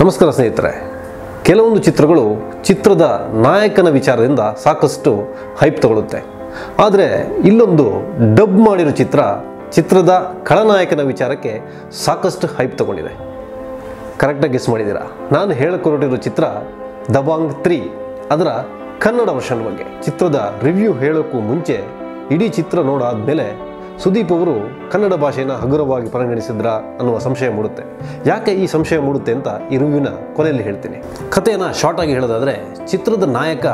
ನಮಸ್ಕಾರ ಸ್ನೇಹಿತರೆ ಕೆಲವೊಂದು ಚಿತ್ರಗಳು ಚಿತ್ರದ ನಾಯಕನ ವಿಚಾರದಿಂದ ಸಾಕಷ್ಟು ಹೈಪ್ ತಗೊಳುತ್ತೆ ಆದರೆ ಇಲ್ಲೊಂದು ಡಬ್ ಮಾಡಿರೋ ಚಿತ್ರ ಚಿತ್ರದ ಖಳನಾಯಕನ ವಿಚಾರಕ್ಕೆ ಸಾಕಷ್ಟು ಹೈಪ್ ತಗೊಂಡಿದೆ ಕರೆಕ್ಟಾಗಿ ಗೆಸ್ ಮಾಡಿದ್ದೀರಾ ನಾನು ಹೇಳಕ್ಕೆ ಹೊರಟಿರೋ ಚಿತ್ರ ದಬಾಂಗ್ ತ್ರೀ ಅದರ ಕನ್ನಡ ವರ್ಷನ್ ಬಗ್ಗೆ ಚಿತ್ರದ ರಿವ್ಯೂ ಹೇಳೋಕ್ಕೂ ಮುಂಚೆ ಇಡೀ ಚಿತ್ರ ನೋಡಾದ್ಮೇಲೆ ಸುದೀಪ್ ಅವರು ಕನ್ನಡ ಭಾಷೆಯನ್ನು ಹಗುರವಾಗಿ ಪರಿಗಣಿಸಿದ್ರ ಅನ್ನುವ ಸಂಶಯ ಮೂಡುತ್ತೆ ಯಾಕೆ ಈ ಸಂಶಯ ಮೂಡುತ್ತೆ ಅಂತ ಈ ರಿವ್ಯೂನ ಕೊನೆಯಲ್ಲಿ ಹೇಳ್ತೀನಿ ಕಥೆಯನ್ನು ಶಾರ್ಟ್ ಆಗಿ ಹೇಳೋದಾದರೆ ಚಿತ್ರದ ನಾಯಕ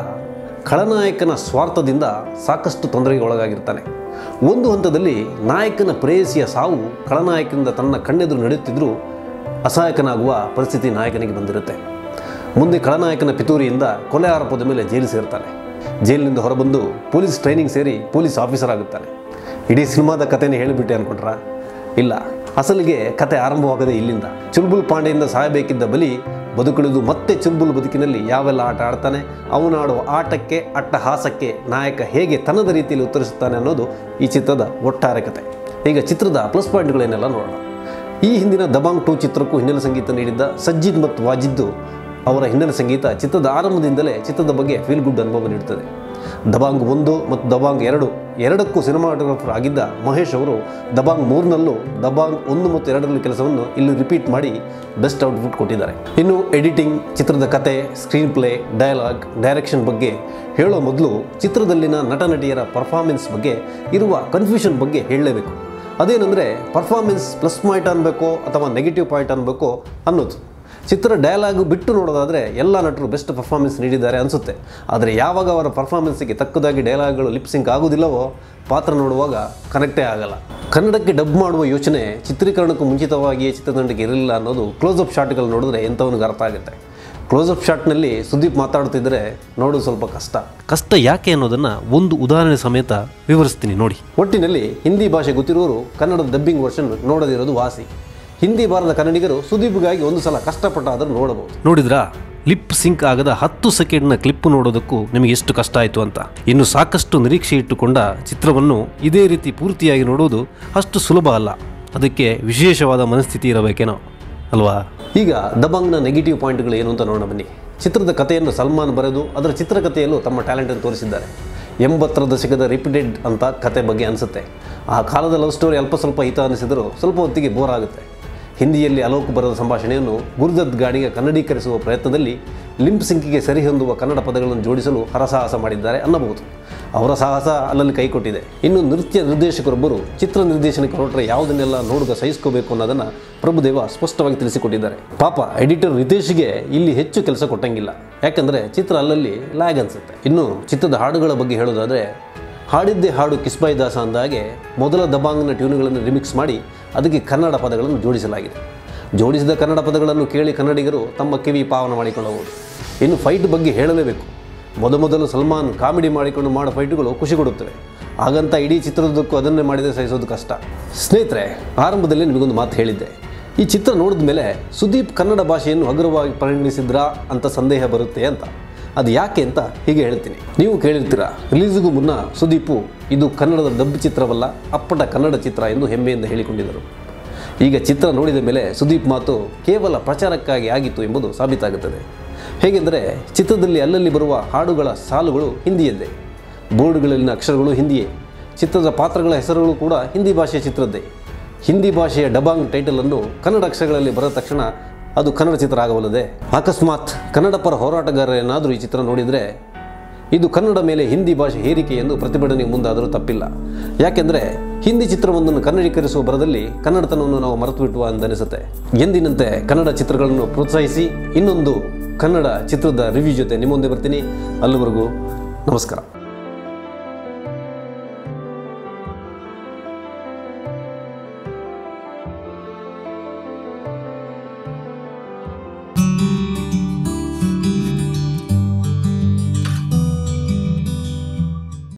ಖಳನಾಯಕನ ಸ್ವಾರ್ಥದಿಂದ ಸಾಕಷ್ಟು ತೊಂದರೆಗೆ ಒಳಗಾಗಿರ್ತಾನೆ ಒಂದು ಹಂತದಲ್ಲಿ ನಾಯಕನ ಪ್ರೇಯಸಿಯ ಸಾವು ಖಳನಾಯಕನಿಂದ ತನ್ನ ಕಣ್ಣೆದುರು ನಡೆಯುತ್ತಿದ್ದರೂ ಅಸಹಾಯಕನಾಗುವ ಪರಿಸ್ಥಿತಿ ನಾಯಕನಿಗೆ ಬಂದಿರುತ್ತೆ ಮುಂದೆ ಖಳನಾಯಕನ ಪಿತೂರಿಯಿಂದ ಕೊಲೆ ಆರೋಪದ ಮೇಲೆ ಜೈಲು ಸೇರ್ತಾನೆ ಜೈಲಿನಿಂದ ಹೊರಬಂದು ಪೊಲೀಸ್ ಟ್ರೈನಿಂಗ್ ಸೇರಿ ಪೊಲೀಸ್ ಆಫೀಸರ್ ಆಗುತ್ತಾನೆ ಇಡೀ ಸಿನಿಮಾದ ಕಥೆನೇ ಹೇಳಿಬಿಟ್ಟೆ ಅನ್ಕೊಂಡ್ರ ಇಲ್ಲ ಅಸಲಿಗೆ ಕತೆ ಆರಂಭವಾಗದೆ ಇಲ್ಲಿಂದ ಚುಲ್ಬುಲ್ ಪಾಂಡೆಯಿಂದ ಸಾಯಬೇಕಿದ್ದ ಬಲಿ ಬದುಕುಳಿದು ಮತ್ತೆ ಚುಲ್ಬುಲ್ ಬದುಕಿನಲ್ಲಿ ಯಾವೆಲ್ಲ ಆಟ ಆಡ್ತಾನೆ ಅವನಾಡುವ ಆಟಕ್ಕೆ ಅಟ್ಟಹಾಸಕ್ಕೆ ನಾಯಕ ಹೇಗೆ ತನ್ನದ ರೀತಿಯಲ್ಲಿ ಉತ್ತರಿಸುತ್ತಾನೆ ಅನ್ನೋದು ಈ ಚಿತ್ರದ ಒಟ್ಟಾರೆ ಕತೆ ಈಗ ಚಿತ್ರದ ಪ್ಲಸ್ ಪಾಯಿಂಟ್ಗಳೇನೆಲ್ಲ ನೋಡೋಣ ಈ ಹಿಂದಿನ ದಬಾಂಗ್ ಟೂ ಚಿತ್ರಕ್ಕೂ ಹಿನ್ನೆಲೆ ಸಂಗೀತ ನೀಡಿದ್ದ ಸಜ್ಜಿದ್ ಮತ್ತು ವಾಜಿದ್ದು ಅವರ ಹಿನ್ನೆಲೆ ಸಂಗೀತ ಚಿತ್ರದ ಆರಂಭದಿಂದಲೇ ಚಿತ್ರದ ಬಗ್ಗೆ ಫೀಲ್ ಗುಡ್ ಅನುಭವ ನೀಡುತ್ತದೆ ದಬಾಂಗ್ ಒಂದು ಮತ್ತು ದಬಾಂಗ್ ಎರಡು ಎರಡಕ್ಕೂ ಸಿನಿಮಾಟೋಗ್ರಫರ್ ಆಗಿದ್ದ ಮಹೇಶ್ ಅವರು ದಬಾಂಗ್ ಮೂರನಲ್ಲೂ ದಬಾಂಗ್ ಒಂದು ಮತ್ತು ಎರಡರಲ್ಲಿ ಕೆಲಸವನ್ನು ಇಲ್ಲಿ ರಿಪೀಟ್ ಮಾಡಿ ಬೆಸ್ಟ್ ಔಟ್ಪುಟ್ ಕೊಟ್ಟಿದ್ದಾರೆ ಇನ್ನು ಎಡಿಟಿಂಗ್ ಚಿತ್ರದ ಕತೆ ಸ್ಕ್ರೀನ್ ಪ್ಲೇ ಡಯಲಾಗ್ ಡೈರೆಕ್ಷನ್ ಬಗ್ಗೆ ಹೇಳೋ ಮೊದಲು ಚಿತ್ರದಲ್ಲಿನ ನಟ ನಟಿಯರ ಪರ್ಫಾರ್ಮೆನ್ಸ್ ಬಗ್ಗೆ ಇರುವ ಕನ್ಫ್ಯೂಷನ್ ಬಗ್ಗೆ ಹೇಳಲೇಬೇಕು ಅದೇನೆಂದರೆ ಪರ್ಫಾರ್ಮೆನ್ಸ್ ಪ್ಲಸ್ ಪಾಯಿಂಟ್ ಅನ್ಬೇಕೋ ಅಥವಾ ನೆಗೆಟಿವ್ ಪಾಯಿಂಟ್ ಅನ್ಬೇಕೋ ಅನ್ನೋದು ಚಿತ್ರ ಡಯಲಾಗ್ ಬಿಟ್ಟು ನೋಡೋದಾದರೆ ಎಲ್ಲ ನಟರು ಬೆಸ್ಟ್ ಪರ್ಫಾರ್ಮೆನ್ಸ್ ನೀಡಿದ್ದಾರೆ ಅನಿಸುತ್ತೆ ಆದರೆ ಯಾವಾಗ ಅವರ ಪರ್ಫಾರ್ಮೆನ್ಸಿಗೆ ತಕ್ಕದಾಗಿ ಡಯಲಾಗ್ಗಳು ಲಿಪ್ಸಿಂಕ್ ಆಗೋದಿಲ್ಲವೋ ಪಾತ್ರ ನೋಡುವಾಗ ಕನೆಕ್ಟೇ ಆಗಲ್ಲ ಕನ್ನಡಕ್ಕೆ ಡಬ್ ಮಾಡುವ ಯೋಚನೆ ಚಿತ್ರೀಕರಣಕ್ಕೂ ಮುಂಚಿತವಾಗಿಯೇ ಚಿತ್ರತಂಡಕ್ಕೆ ಇರಲಿಲ್ಲ ಅನ್ನೋದು ಕ್ಲೋಸಪ್ ಶಾಟ್ಗಳು ನೋಡಿದ್ರೆ ಎಂಥವನಿಗೆ ಅರ್ಥ ಆಗುತ್ತೆ ಕ್ಲೋಸಪ್ ಶಾಟ್ನಲ್ಲಿ ಸುದೀಪ್ ಮಾತಾಡ್ತಿದ್ರೆ ನೋಡೋದು ಸ್ವಲ್ಪ ಕಷ್ಟ ಕಷ್ಟ ಯಾಕೆ ಅನ್ನೋದನ್ನು ಒಂದು ಉದಾಹರಣೆ ಸಮೇತ ವಿವರಿಸ್ತೀನಿ ನೋಡಿ ಒಟ್ಟಿನಲ್ಲಿ ಹಿಂದಿ ಭಾಷೆ ಗೊತ್ತಿರುವವರು ಕನ್ನಡದ ಡಬ್ಬಿಂಗ್ ವರ್ಷನ್ ನೋಡದಿರೋದು ವಾಸಿ ಹಿಂದಿ ಬಾರದ ಕನ್ನಡಿಗರು ಸುದೀಪ್ಗಾಗಿ ಒಂದು ಸಲ ಕಷ್ಟಪಟ್ಟಾದರೂ ನೋಡಬಹುದು ನೋಡಿದ್ರಾ ಲಿಪ್ ಸಿಂಕ್ ಆಗದ ಹತ್ತು ಸೆಕೆಂಡ್ನ ಕ್ಲಿಪ್ ನೋಡೋದಕ್ಕೂ ನಿಮಗೆ ಎಷ್ಟು ಕಷ್ಟ ಆಯಿತು ಅಂತ ಇನ್ನು ಸಾಕಷ್ಟು ನಿರೀಕ್ಷೆ ಇಟ್ಟುಕೊಂಡ ಚಿತ್ರವನ್ನು ಇದೇ ರೀತಿ ಪೂರ್ತಿಯಾಗಿ ನೋಡುವುದು ಅಷ್ಟು ಸುಲಭ ಅಲ್ಲ ಅದಕ್ಕೆ ವಿಶೇಷವಾದ ಮನಸ್ಥಿತಿ ಇರಬೇಕೇನೋ ಅಲ್ವಾ ಈಗ ದಬಾಂಗ್ನ ನೆಗೆಟಿವ್ ಪಾಯಿಂಟ್ಗಳು ಏನು ಅಂತ ನೋಡೋಣ ಬನ್ನಿ ಚಿತ್ರದ ಕಥೆಯನ್ನು ಸಲ್ಮಾನ್ ಬರೆದು ಅದರ ಚಿತ್ರಕಥೆಯಲ್ಲೂ ತಮ್ಮ ಟ್ಯಾಲೆಂಟನ್ನು ತೋರಿಸಿದ್ದಾರೆ ಎಂಬತ್ತರ ದಶಕದ ರಿಪೀಟೆಡ್ ಅಂತ ಕತೆ ಬಗ್ಗೆ ಅನಿಸುತ್ತೆ ಆ ಕಾಲದ ಲವ್ ಸ್ಟೋರಿ ಅಲ್ಪ ಸ್ವಲ್ಪ ಹಿತ ಅನಿಸಿದರೂ ಸ್ವಲ್ಪ ಹೊತ್ತಿಗೆ ಬೋರ್ ಆಗುತ್ತೆ ಹಿಂದಿಯಲ್ಲಿ ಅಲೋಕ್ ಬರೆದ ಸಂಭಾಷಣೆಯನ್ನು ಗುರುದತ್ ಗಾಡಿಗೆ ಕನ್ನಡೀಕರಿಸುವ ಪ್ರಯತ್ನದಲ್ಲಿ ಲಿಂಪ್ ಸಿಂಕಿಗೆ ಸರಿಹೊಂದುವ ಕನ್ನಡ ಪದಗಳನ್ನು ಜೋಡಿಸಲು ಹರಸಾಹಸ ಮಾಡಿದ್ದಾರೆ ಅನ್ನಬಹುದು ಅವರ ಸಾಹಸ ಅಲ್ಲಲ್ಲಿ ಕೈಕೊಟ್ಟಿದೆ ಇನ್ನು ನೃತ್ಯ ನಿರ್ದೇಶಕರೊಬ್ಬರು ಚಿತ್ರ ನಿರ್ದೇಶನಕ್ಕೆ ಹೊರಟ್ರೆ ಯಾವುದನ್ನೆಲ್ಲ ನೋಡುಗ ಸಹಿಸ್ಕೋಬೇಕು ಅನ್ನೋದನ್ನು ಪ್ರಭುದೇವ ಸ್ಪಷ್ಟವಾಗಿ ತಿಳಿಸಿಕೊಟ್ಟಿದ್ದಾರೆ ಪಾಪ ಎಡಿಟರ್ ರಿತೇಶ್ಗೆ ಇಲ್ಲಿ ಹೆಚ್ಚು ಕೆಲಸ ಕೊಟ್ಟಂಗಿಲ್ಲ ಯಾಕಂದರೆ ಚಿತ್ರ ಅಲ್ಲಲ್ಲಿ ಲ್ಯಾಗ್ ಅನಿಸುತ್ತೆ ಇನ್ನು ಚಿತ್ರದ ಹಾಡುಗಳ ಬಗ್ಗೆ ಹೇಳೋದಾದರೆ ಹಾಡಿದ್ದೇ ಹಾಡು ಕಿಸ್ಬಾಯಿ ದಾಸ ಅಂದಾಗೆ ಮೊದಲ ದಬಾಂಗ್ನ ಟ್ಯೂನ್ಗಳನ್ನು ರಿಮಿಕ್ಸ್ ಮಾಡಿ ಅದಕ್ಕೆ ಕನ್ನಡ ಪದಗಳನ್ನು ಜೋಡಿಸಲಾಗಿದೆ ಜೋಡಿಸಿದ ಕನ್ನಡ ಪದಗಳನ್ನು ಕೇಳಿ ಕನ್ನಡಿಗರು ತಮ್ಮ ಕಿವಿ ಪಾವನ ಮಾಡಿಕೊಳ್ಳಬಹುದು ಇನ್ನು ಫೈಟ್ ಬಗ್ಗೆ ಹೇಳಲೇಬೇಕು ಮೊದಮೊದಲು ಸಲ್ಮಾನ್ ಕಾಮಿಡಿ ಮಾಡಿಕೊಂಡು ಮಾಡೋ ಫೈಟ್ಗಳು ಖುಷಿ ಕೊಡುತ್ತವೆ ಹಾಗಂತ ಇಡೀ ಚಿತ್ರದುದ್ದಕ್ಕೂ ಅದನ್ನೇ ಮಾಡಿದರೆ ಸಹಿಸೋದು ಕಷ್ಟ ಸ್ನೇಹಿತರೆ ಆರಂಭದಲ್ಲಿ ನಿಮಗೊಂದು ಮಾತು ಹೇಳಿದ್ದೆ ಈ ಚಿತ್ರ ನೋಡಿದ ಮೇಲೆ ಸುದೀಪ್ ಕನ್ನಡ ಭಾಷೆಯನ್ನು ಹಗುರವಾಗಿ ಪರಿಗಣಿಸಿದ್ರಾ ಅಂತ ಸಂದೇಹ ಬರುತ್ತೆ ಅಂತ ಅದು ಯಾಕೆ ಅಂತ ಹೀಗೆ ಹೇಳ್ತೀನಿ ನೀವು ಕೇಳಿರ್ತೀರ ರಿಲೀಸ್ಗೂ ಮುನ್ನ ಸುದೀಪು ಇದು ಕನ್ನಡದ ಡಬ್ ಚಿತ್ರವಲ್ಲ ಅಪ್ಪಟ ಕನ್ನಡ ಚಿತ್ರ ಎಂದು ಹೆಮ್ಮೆಯಿಂದ ಹೇಳಿಕೊಂಡಿದ್ದರು ಈಗ ಚಿತ್ರ ನೋಡಿದ ಮೇಲೆ ಸುದೀಪ್ ಮಾತು ಕೇವಲ ಪ್ರಚಾರಕ್ಕಾಗಿ ಆಗಿತ್ತು ಎಂಬುದು ಸಾಬೀತಾಗುತ್ತದೆ ಹೇಗೆಂದರೆ ಚಿತ್ರದಲ್ಲಿ ಅಲ್ಲಲ್ಲಿ ಬರುವ ಹಾಡುಗಳ ಸಾಲುಗಳು ಹಿಂದಿಯದ್ದೇ ಬೋರ್ಡ್ಗಳಲ್ಲಿನ ಅಕ್ಷರಗಳು ಹಿಂದಿಯೇ ಚಿತ್ರದ ಪಾತ್ರಗಳ ಹೆಸರುಗಳು ಕೂಡ ಹಿಂದಿ ಭಾಷೆಯ ಚಿತ್ರದ್ದೇ ಹಿಂದಿ ಭಾಷೆಯ ಡಬಾಂಗ್ ಟೈಟಲನ್ನು ಕನ್ನಡ ಅಕ್ಷರಗಳಲ್ಲಿ ಬರೆದ ತಕ್ಷಣ ಅದು ಕನ್ನಡ ಚಿತ್ರ ಆಗಬಲ್ಲದೆ ಅಕಸ್ಮಾತ್ ಕನ್ನಡ ಪರ ಹೋರಾಟಗಾರರೇನಾದರೂ ಈ ಚಿತ್ರ ನೋಡಿದರೆ ಇದು ಕನ್ನಡ ಮೇಲೆ ಹಿಂದಿ ಭಾಷೆ ಹೇರಿಕೆ ಎಂದು ಪ್ರತಿಭಟನೆಗೆ ಮುಂದಾದರೂ ತಪ್ಪಿಲ್ಲ ಯಾಕೆಂದರೆ ಹಿಂದಿ ಚಿತ್ರವೊಂದನ್ನು ಕನ್ನಡೀಕರಿಸುವ ಬರದಲ್ಲಿ ಕನ್ನಡತನವನ್ನು ನಾವು ಮರೆತು ಬಿಟ್ಟುವ ಎಂದನಿಸುತ್ತೆ ಎಂದಿನಂತೆ ಕನ್ನಡ ಚಿತ್ರಗಳನ್ನು ಪ್ರೋತ್ಸಾಹಿಸಿ ಇನ್ನೊಂದು ಕನ್ನಡ ಚಿತ್ರದ ರಿವ್ಯೂ ಜೊತೆ ನಿಮ್ಮ ಮುಂದೆ ಬರ್ತೀನಿ ಅಲ್ಲಿವರೆಗೂ ನಮಸ್ಕಾರ